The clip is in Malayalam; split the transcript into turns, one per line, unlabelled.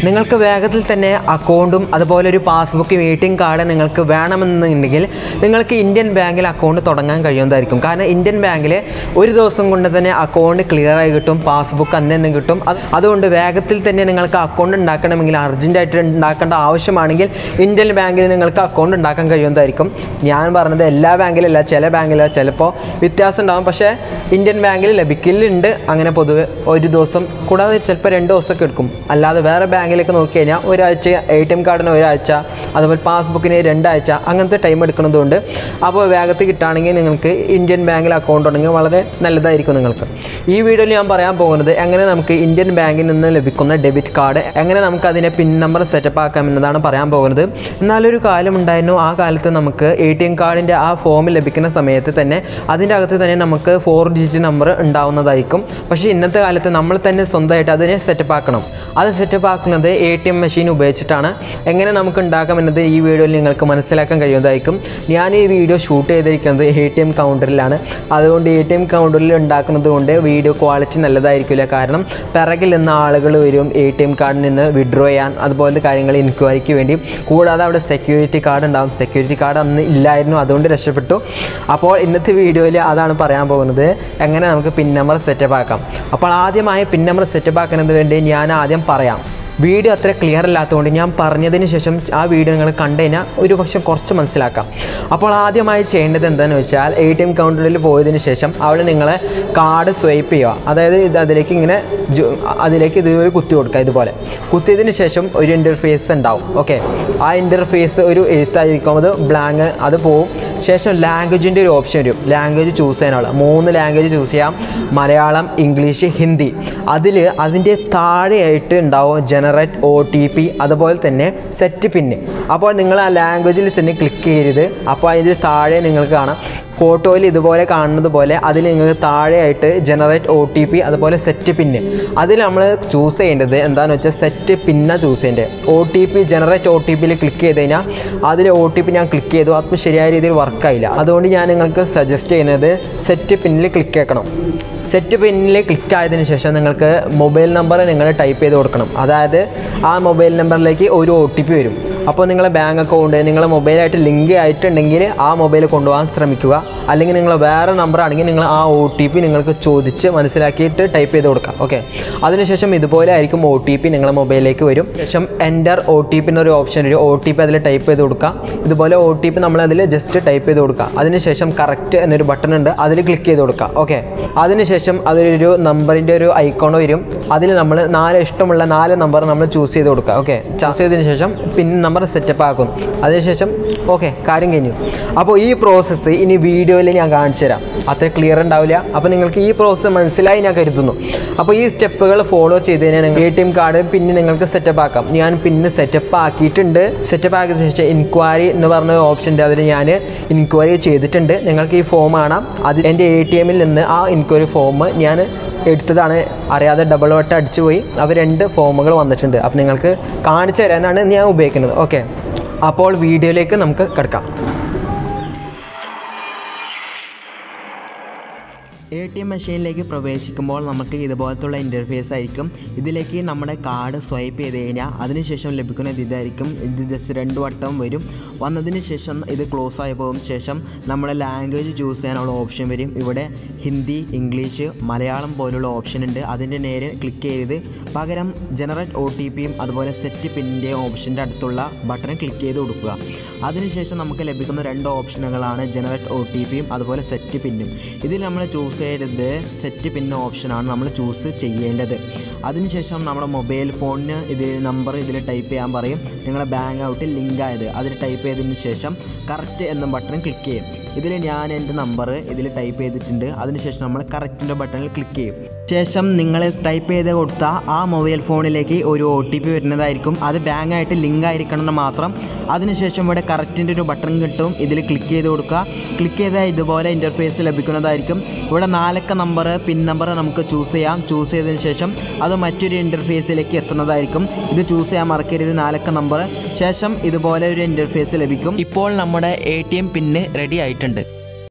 നിങ്ങൾക്ക് വേഗത്തിൽ തന്നെ അക്കൗണ്ടും അതുപോലെ ഒരു പാസ്ബുക്കും എ ടി എം കാർഡ് നിങ്ങൾക്ക് വേണമെന്നുണ്ടെങ്കിൽ നിങ്ങൾക്ക് ഇന്ത്യൻ ബാങ്കിൽ അക്കൗണ്ട് തുടങ്ങാൻ കഴിയുന്നതായിരിക്കും കാരണം ഇന്ത്യൻ ബാങ്കിൽ ഒരു ദിവസം കൊണ്ട് തന്നെ അക്കൗണ്ട് ക്ലിയർ ആയി കിട്ടും പാസ്ബുക്ക് അന്ന് തന്നെ കിട്ടും അത് അതുകൊണ്ട് വേഗത്തിൽ തന്നെ നിങ്ങൾക്ക് അക്കൗണ്ട് ഉണ്ടാക്കണമെങ്കിൽ അർജൻറ്റായിട്ട് ഉണ്ടാക്കേണ്ട ആവശ്യമാണെങ്കിൽ ഇന്ത്യൻ ബാങ്കിൽ നിങ്ങൾക്ക് അക്കൗണ്ട് ഉണ്ടാക്കാൻ കഴിയുന്നതായിരിക്കും ഞാൻ പറഞ്ഞത് എല്ലാ ബാങ്കിലല്ല ചില ബാങ്കിലല്ല ചിലപ്പോൾ വ്യത്യാസം ഉണ്ടാകും പക്ഷേ ഇന്ത്യൻ ബാങ്കിൽ ലഭിക്കലുണ്ട് അങ്ങനെ പൊതുവെ ഒരു ദിവസം കൂടാതെ ചിലപ്പോൾ രണ്ട് ദിവസമൊക്കെ എടുക്കും അല്ലാതെ വേറെ ബാങ്കിലേക്ക് നോക്കി കഴിഞ്ഞാൽ ഒരാഴ്ച എ ടി എം കാർഡിന് ഒരാഴ്ച അതുപോലെ പാസ്ബുക്കിന് രണ്ടാഴ്ച അങ്ങനത്തെ ടൈം എടുക്കുന്നതുകൊണ്ട് അപ്പോൾ വേഗത്തിൽ കിട്ടുകയാണെങ്കിൽ നിങ്ങൾക്ക് ഇന്ത്യൻ ബാങ്കിൽ അക്കൗണ്ട് ഉണ്ടെങ്കിൽ വളരെ നല്ലതായിരിക്കും നിങ്ങൾക്ക് ഈ വീഡിയോയിൽ ഞാൻ പറയാൻ പോകുന്നത് എങ്ങനെ നമുക്ക് ഇന്ത്യൻ ബാങ്കിൽ നിന്ന് ലഭിക്കുന്ന ഡെബിറ്റ് കാർഡ് എങ്ങനെ നമുക്ക് അതിനെ പിൻ നമ്പർ സെറ്റപ്പ് ആക്കാം എന്നതാണ് പറയാൻ പോകുന്നത് എന്നാലൊരു കാലം ഉണ്ടായിരുന്നു ആ കാലത്ത് നമുക്ക് എ ടി എം കാർഡിൻ്റെ ആ ഫോം ലഭിക്കുന്ന സമയത്ത് തന്നെ അതിൻ്റെ അകത്ത് തന്നെ നമുക്ക് ഫോർ ഡിജിറ്റ് നമ്പർ ഉണ്ടാവുന്നതായിരിക്കും പക്ഷേ ഇന്നത്തെ കാലത്ത് നമ്മൾ തന്നെ സ്വന്തമായിട്ട് അതിനെ സെറ്റപ്പ് ആക്കണം അത് സെറ്റപ്പ് ആക്കുന്നത് എ ടി എം മെഷീൻ ഉപയോഗിച്ചിട്ടാണ് എങ്ങനെ നമുക്ക് ഉണ്ടാക്കാം എന്നത് ഈ വീഡിയോയിൽ നിങ്ങൾക്ക് മനസ്സിലാക്കാൻ കഴിയുന്നതായിരിക്കും ഞാൻ ഈ വീഡിയോ ഷൂട്ട് ചെയ്തിരിക്കുന്നത് എ ടി എം കൗണ്ടറിലാണ് അതുകൊണ്ട് എ ടി എം കൗണ്ടറിൽ ഉണ്ടാക്കുന്നത് കൊണ്ട് വീഡിയോ ക്വാളിറ്റി നല്ലതായിരിക്കില്ല കാരണം പിറകിൽ നിന്ന് ആളുകൾ വരും എ ടി എം കാർഡിൽ നിന്ന് വിഡ്രോ ചെയ്യാൻ അതുപോലത്തെ കാര്യങ്ങൾ ഇൻക്വയറിക്ക് വേണ്ടി കൂടാതെ അവിടെ സെക്യൂരിറ്റി കാർഡ് ഉണ്ടാവും സെക്യൂരിറ്റി കാർഡ് അന്ന് ഇല്ലായിരുന്നു അതുകൊണ്ട് രക്ഷപ്പെട്ടു അപ്പോൾ ഇന്നത്തെ വീഡിയോയിൽ അതാണ് പറയാൻ പോകുന്നത് എങ്ങനെ നമുക്ക് പിൻ നമ്പർ സെറ്റപ്പ് ആക്കാം അപ്പോൾ ആദ്യമായി പിൻ നമ്പർ സെറ്റപ്പ് ആക്കുന്നതിന് വേണ്ടി ഞാൻ ആദ്യം പറയാം വീഡിയോ അത്ര ക്ലിയർ അല്ലാത്തതുകൊണ്ട് ഞാൻ പറഞ്ഞതിന് ശേഷം ആ വീഡിയോ നിങ്ങൾ കണ്ടു കഴിഞ്ഞാൽ ഒരു പക്ഷേ കുറച്ച് മനസ്സിലാക്കാം അപ്പോൾ ആദ്യമായി ചെയ്യേണ്ടത് എന്താണെന്ന് വെച്ചാൽ എ ടി എം കൗണ്ടറിൽ പോയതിന് ശേഷം അവിടെ നിങ്ങൾ കാർഡ് സ്വൈപ്പ് ചെയ്യുക അതായത് ഇത് അതിലേക്ക് ഇങ്ങനെ ജു- അതിലേക്ക് ഇതുപോലെ കുത്തി കൊടുക്കുക ഇതുപോലെ കുത്തിയതിന് ശേഷം ഒരു ഇൻ്റർഫേസ് ഉണ്ടാവും ഓക്കെ ആ ഇൻ്റർഫേസ് ഒരു എഴുത്തായിരിക്കും അത് ബ്ലാങ്ക് അത് പോവും ശേഷം ലാംഗ്വേജിൻ്റെ ഒരു ഓപ്ഷൻ വരും ലാംഗ്വേജ് ചൂസ് ചെയ്യാനുള്ള മൂന്ന് ലാംഗ്വേജ് ചൂസ് ചെയ്യാം മലയാളം ഇംഗ്ലീഷ് ഹിന്ദി അതിൽ അതിൻ്റെ താഴെയായിട്ട് ഉണ്ടാവും ജനറേറ്റ് ഒ ടി പി അതുപോലെ തന്നെ സെറ്റ് പിന്ന് അപ്പോൾ നിങ്ങൾ ആ ലാംഗ്വേജിൽ ചെന്ന് ക്ലിക്ക് ചെയ്യരുത് അപ്പോൾ അതിൻ്റെ താഴെ നിങ്ങൾക്ക് കാണാം ഫോട്ടോയിൽ ഇതുപോലെ കാണുന്നത് പോലെ അതിൽ നിങ്ങൾക്ക് താഴെയായിട്ട് ജനറേറ്റ് ഒ ടി പി അതുപോലെ സെറ്റ് പിന്ന് അതിൽ നമ്മൾ ചൂസ് ചെയ്യേണ്ടത് എന്താണെന്ന് വെച്ചാൽ സെറ്റ് പിന്ന ചൂസ് ചെയ്യേണ്ടത് O T P generate O T പിയിൽ ക്ലിക്ക് ചെയ്ത് കഴിഞ്ഞാൽ അതിൽ ഒ ടി പി ഞാൻ ക്ലിക്ക് ചെയ്തു അപ്പോൾ ശരിയായ രീതിയിൽ വർക്കായില്ല അതുകൊണ്ട് ഞാൻ നിങ്ങൾക്ക് സജസ്റ്റ് ചെയ്യുന്നത് സെറ്റ് പിന്നിൽ ക്ലിക്ക് ആക്കണം സെറ്റ് പിന്നിൽ ക്ലിക്ക് ആയതിനു ശേഷം നിങ്ങൾക്ക് മൊബൈൽ നമ്പർ നിങ്ങൾ ടൈപ്പ് ചെയ്ത് കൊടുക്കണം അതായത് ആ മൊബൈൽ നമ്പറിലേക്ക് ഒരു ഒ ടി പി വരും അപ്പോൾ നിങ്ങളെ ബാങ്ക് അക്കൗണ്ട് നിങ്ങളെ മൊബൈലായിട്ട് ലിങ്ക് ആയിട്ടുണ്ടെങ്കിൽ ആ മൊബൈൽ കൊണ്ടുപോകാൻ ശ്രമിക്കുക അല്ലെങ്കിൽ നിങ്ങൾ വേറെ നമ്പർ ആണെങ്കിൽ നിങ്ങൾ ആ ഒ ടി പി നിങ്ങൾക്ക് ചോദിച്ച് മനസ്സിലാക്കിയിട്ട് ടൈപ്പ് ചെയ്ത് കൊടുക്കുക ഓക്കെ അതിനുശേഷം ഇതുപോലെ ആയിരിക്കും ഒ ടി പി നിങ്ങളെ മൊബൈലിലേക്ക് വരും ശേഷം എൻ്റർ ഒ ടി പി എന്നൊരു ഓപ്ഷൻ വരും ഒ ടി പി അതിൽ ടൈപ്പ് ചെയ്ത് കൊടുക്കുക ഇതുപോലെ ഒ ടി പി നമ്മൾ അതിൽ ജസ്റ്റ് ടൈപ്പ് ചെയ്ത് കൊടുക്കുക അതിനുശേഷം കറക്റ്റ് എന്നൊരു ബട്ടൺ ഉണ്ട് അതിൽ ക്ലിക്ക് ചെയ്ത് കൊടുക്കുക ഓക്കെ അതിനുശേഷം അതിലൊരു നമ്പറിൻ്റെ ഒരു ഐക്കോൺ വരും അതിൽ നമ്മൾ നാല് ഇഷ്ടമുള്ള നാല് നമ്പർ നമ്മൾ ചൂസ് ചെയ്ത് കൊടുക്കുക ഓക്കെ ചൂസ് ചെയ്തതിന് ശേഷം പിൻ നമ്പർ സെറ്റപ്പ് ആക്കും അതിനുശേഷം ഓക്കെ കാര്യം കഴിഞ്ഞു അപ്പോൾ ഈ പ്രോസസ്സ് ഇനി വീഡിയോയിൽ ഞാൻ കാണിച്ചു തരാം അത്ര ക്ലിയർ ഉണ്ടാവില്ല അപ്പോൾ നിങ്ങൾക്ക് ഈ പ്രോസസ്സ് മനസ്സിലായി ഞാൻ കരുതുന്നു അപ്പോൾ ഈ സ്റ്റെപ്പുകൾ ഫോളോ ചെയ്ത് കഴിഞ്ഞാൽ നിങ്ങൾ എ ടി എം കാർഡ് പിന്നെ നിങ്ങൾക്ക് സെറ്റപ്പ് ആക്കാം ഞാൻ പിന്നെ സെറ്റപ്പ് ആക്കിയിട്ടുണ്ട് സെറ്റപ്പ് ആക്കിയതിന് ശേഷം ഇൻക്വയറി എന്ന് പറഞ്ഞ ഓപ്ഷൻ ഉണ്ട് അതിൽ ഞാൻ ഇൻക്വയറി ചെയ്തിട്ടുണ്ട് നിങ്ങൾക്ക് ഈ ഫോം കാണാം അത് എൻ്റെ എ ടി എമ്മിൽ നിന്ന് ആ ഇൻക്വയറി ഫോം ഞാൻ എടുത്തതാണ് അറിയാതെ ഡബിൾ വട്ടം അടിച്ചു പോയി അവർ രണ്ട് ഫോമുകൾ വന്നിട്ടുണ്ട് അപ്പോൾ നിങ്ങൾക്ക് കാണിച്ചു തരാനാണ് ഞാൻ ഉപയോഗിക്കുന്നത് ഓക്കെ അപ്പോൾ വീഡിയോയിലേക്ക് നമുക്ക് കിടക്കാം എ ടി എം മെഷീനിലേക്ക് പ്രവേശിക്കുമ്പോൾ നമുക്ക് ഇതുപോലത്തുള്ള ഇൻ്റർഫേസ് ആയിരിക്കും ഇതിലേക്ക് നമ്മുടെ കാർഡ് സ്വൈപ്പ് ചെയ്ത് കഴിഞ്ഞാൽ അതിനുശേഷം ലഭിക്കുന്നത് ഇതായിരിക്കും ഇത് ജസ്റ്റ് രണ്ട് വട്ടം വരും വന്നതിന് ശേഷം ഇത് ക്ലോസ് ആയി പോകും ശേഷം നമ്മുടെ ലാംഗ്വേജ് ചൂസ് ചെയ്യാനുള്ള ഓപ്ഷൻ വരും ഇവിടെ ഹിന്ദി ഇംഗ്ലീഷ് മലയാളം പോലുള്ള ഓപ്ഷൻ ഉണ്ട് അതിൻ്റെ നേരെ ക്ലിക്ക് ചെയ്ത് പകരം ജനറേറ്റ് ഒ ടി പിയും അതുപോലെ സെറ്റ് പിന്നിൻ്റെ ഓപ്ഷൻ്റെ അടുത്തുള്ള ബട്ടൺ ക്ലിക്ക് ചെയ്ത് കൊടുക്കുക അതിനുശേഷം നമുക്ക് ലഭിക്കുന്ന രണ്ട് ഓപ്ഷനുകളാണ് ജനറേറ്റ് ഒ ടി പിയും അതുപോലെ സെറ്റ് പിന്നും ഇതിൽ നമ്മൾ ചൂസ് ചെയ്തത് സെറ്റ് പിൻ ഓപ്ഷനാണ് നമ്മൾ ചൂസ് ചെയ്യേണ്ടത് അതിനുശേഷം നമ്മുടെ മൊബൈൽ ഫോണിന് ഇത് നമ്പർ ഇതിൽ ടൈപ്പ് ചെയ്യാൻ പറയും നിങ്ങളുടെ ബാങ്ക് ഔട്ടിൽ ലിങ്ക് ആയത് അതിൽ ടൈപ്പ് ചെയ്തതിന് ശേഷം കറക്റ്റ് എന്ന ബട്ടൺ ക്ലിക്ക് ചെയ്യും ഇതിൽ ഞാൻ എൻ്റെ നമ്പർ ഇതിൽ ടൈപ്പ് ചെയ്തിട്ടുണ്ട് അതിനുശേഷം നമ്മൾ കറക്റ്റിൻ്റെ ബട്ടണിൽ ക്ലിക്ക് ചെയ്യും ശേഷം നിങ്ങൾ ടൈപ്പ് ചെയ്ത് കൊടുത്ത ആ മൊബൈൽ ഫോണിലേക്ക് ഒരു ഒ ടി പി വരുന്നതായിരിക്കും അത് ബാങ്കായിട്ട് ലിങ്ക് ആയിരിക്കണം എന്ന് മാത്രം അതിനുശേഷം ഇവിടെ കറക്റ്റിൻ്റെ ഒരു ബട്ടൺ കിട്ടും ഇതിൽ ക്ലിക്ക് ചെയ്ത് കൊടുക്കുക ക്ലിക്ക് ചെയ്താൽ ഇതുപോലെ ഇൻ്റർഫേസ് ലഭിക്കുന്നതായിരിക്കും ഇവിടെ നാലക്ക നമ്പർ പിൻ നമ്പർ നമുക്ക് ചൂസ് ചെയ്യാം ചൂസ് ചെയ്തതിന് ശേഷം അത് മറ്റൊരു ഇൻ്റർഫേസിലേക്ക് എത്തുന്നതായിരിക്കും ഇത് ചൂസ് ചെയ്യാൻ മറക്കരുത് നാലക്ക നമ്പർ ശേഷം ഇതുപോലെ ഒരു ഇൻ്റർഫേസ് ലഭിക്കും ഇപ്പോൾ നമ്മുടെ A T M pin ready ആയിട്ടുണ്ട്